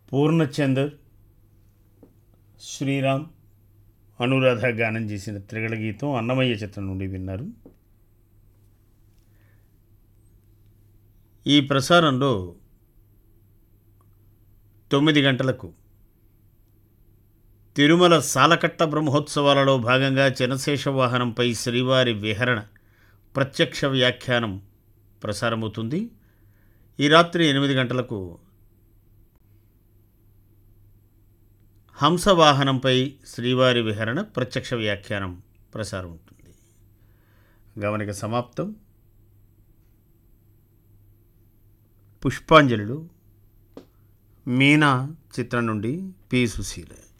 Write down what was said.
పూర్ణచందర్ శ్రీరామ్ అనురాధ గానం చేసిన త్రిగళ గీతం అన్నమయ్య చిత్రం నుండి విన్నారు ఈ ప్రసారంలో తొమ్మిది గంటలకు తిరుమల సాలకట్ట బ్రహ్మోత్సవాలలో భాగంగా జనశేష వాహనంపై శ్రీవారి విహరణ ప్రత్యక్ష వ్యాఖ్యానం ప్రసారమవుతుంది ఈ రాత్రి ఎనిమిది గంటలకు హంసవాహనంపై శ్రీవారి విహరణ ప్రత్యక్ష వ్యాఖ్యానం ప్రసారం ఉంటుంది గమనిక సమాప్తం పుష్పాంజలిలు మీనా చిత్రం నుండి పి సుశీల